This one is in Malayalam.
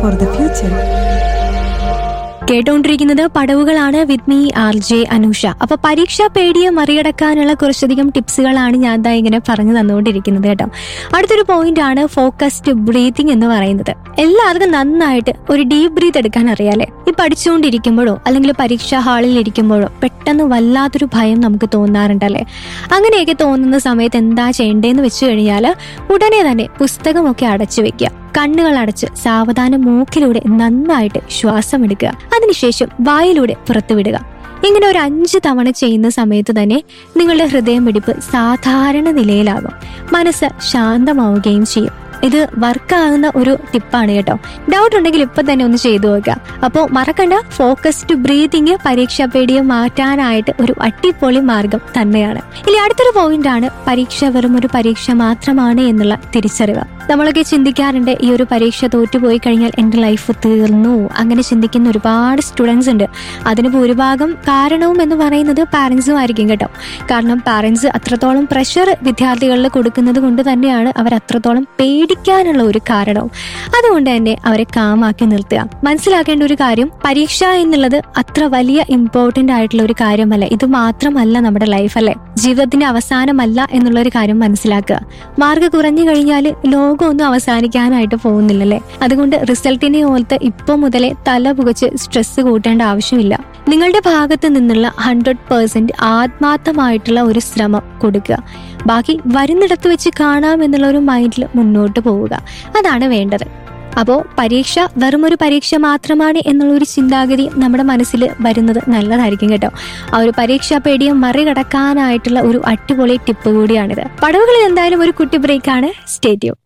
for the future. കേട്ടുകൊണ്ടിരിക്കുന്നത് പടവുകളാണ് വിത്ത് മീ ആർ ജെ അനുഷ അപ്പൊ പരീക്ഷാ പേടിയെ മറികടക്കാനുള്ള കുറച്ചധികം ടിപ്സുകളാണ് ഞാൻ ദാ ഇങ്ങനെ പറഞ്ഞു തന്നുകൊണ്ടിരിക്കുന്നത് കേട്ടോ അടുത്തൊരു പോയിന്റ് ആണ് ഫോക്കസ്ഡ് ബ്രീതിങ് എന്ന് പറയുന്നത് എല്ലാവർക്കും നന്നായിട്ട് ഒരു ഡീപ് ബ്രീത്ത് എടുക്കാൻ അറിയാലേ ഈ പഠിച്ചുകൊണ്ടിരിക്കുമ്പോഴോ അല്ലെങ്കിൽ പരീക്ഷാ ഹാളിൽ ഇരിക്കുമ്പോഴോ പെട്ടെന്ന് വല്ലാത്തൊരു ഭയം നമുക്ക് തോന്നാറുണ്ടല്ലേ അങ്ങനെയൊക്കെ തോന്നുന്ന സമയത്ത് എന്താ ചെയ്യേണ്ടതെന്ന് വെച്ച് കഴിഞ്ഞാൽ ഉടനെ തന്നെ പുസ്തകമൊക്കെ അടച്ചു വെക്കുക കണ്ണുകൾ അടച്ച് സാവധാനം മൂക്കിലൂടെ നന്നായിട്ട് ശ്വാസം എടുക്കുക അതിനുശേഷം വായിലൂടെ പുറത്തുവിടുക ഇങ്ങനെ ഒരു അഞ്ച് തവണ ചെയ്യുന്ന സമയത്ത് തന്നെ നിങ്ങളുടെ ഹൃദയമിടിപ്പ് സാധാരണ നിലയിലാകും മനസ്സ് ശാന്തമാവുകയും ചെയ്യും ഇത് വർക്കാകുന്ന ഒരു ടിപ്പാണ് കേട്ടോ ഡൗട്ട് ഉണ്ടെങ്കിൽ ഇപ്പൊ തന്നെ ഒന്ന് ചെയ്തു നോക്കുക അപ്പോൾ മറക്കണ്ട ഫോക്കസ്ഡ് ബ്രീതിങ് പരീക്ഷാ പേടിയെ മാറ്റാനായിട്ട് ഒരു അടിപൊളി മാർഗം തന്നെയാണ് ഇനി അടുത്തൊരു പോയിന്റ് ആണ് പരീക്ഷ വെറും ഒരു പരീക്ഷ മാത്രമാണ് എന്നുള്ള തിരിച്ചറിവ് നമ്മളൊക്കെ ചിന്തിക്കാറുണ്ട് ഈ ഒരു പരീക്ഷ തോറ്റുപോയി കഴിഞ്ഞാൽ എൻ്റെ ലൈഫ് തീർന്നു അങ്ങനെ ചിന്തിക്കുന്ന ഒരുപാട് സ്റ്റുഡൻസ് ഉണ്ട് അതിന് ഭൂരിഭാഗം കാരണവും എന്ന് പറയുന്നത് പാരൻസും ആയിരിക്കും കേട്ടോ കാരണം പാരൻസ് അത്രത്തോളം പ്രഷർ വിദ്യാർത്ഥികളിൽ കൊടുക്കുന്നത് കൊണ്ട് തന്നെയാണ് അവർ അത്രത്തോളം പേടിക്കാനുള്ള ഒരു കാരണവും അതുകൊണ്ട് തന്നെ അവരെ കാമാക്കി നിർത്തുക മനസ്സിലാക്കേണ്ട ഒരു കാര്യം പരീക്ഷ എന്നുള്ളത് അത്ര വലിയ ഇമ്പോർട്ടന്റ് ആയിട്ടുള്ള ഒരു കാര്യമല്ല ഇത് മാത്രമല്ല നമ്മുടെ ലൈഫ് അല്ലേ ജീവിതത്തിന്റെ അവസാനമല്ല എന്നുള്ള ഒരു കാര്യം മനസ്സിലാക്കുക മാർക്ക് കുറഞ്ഞു കഴിഞ്ഞാൽ ലോകമൊന്നും അവസാനിക്കാനായിട്ട് പോകുന്നില്ലല്ലേ അതുകൊണ്ട് റിസൾട്ടിനെ ഓർത്ത് ഇപ്പൊ മുതലേ തല പുകച്ച് സ്ട്രെസ് കൂട്ടേണ്ട ആവശ്യമില്ല നിങ്ങളുടെ ഭാഗത്ത് നിന്നുള്ള ഹൺഡ്രഡ് പേഴ്സെന്റ് ആത്മാർത്ഥമായിട്ടുള്ള ഒരു ശ്രമം കൊടുക്കുക ബാക്കി വരുന്നിടത്ത് വെച്ച് കാണാം എന്നുള്ള ഒരു മൈൻഡിൽ മുന്നോട്ട് പോവുക അതാണ് വേണ്ടത് അപ്പോൾ പരീക്ഷ വെറും ഒരു പരീക്ഷ മാത്രമാണ് എന്നുള്ള ഒരു ചിന്താഗതി നമ്മുടെ മനസ്സിൽ വരുന്നത് നല്ലതായിരിക്കും കേട്ടോ ആ ഒരു പരീക്ഷാ പേടിയെ മറികടക്കാനായിട്ടുള്ള ഒരു അടിപൊളി ടിപ്പ് കൂടിയാണിത് പടവുകളിൽ എന്തായാലും ഒരു കുട്ടി ബ്രേക്കാണ് സ്റ്റേഡിയം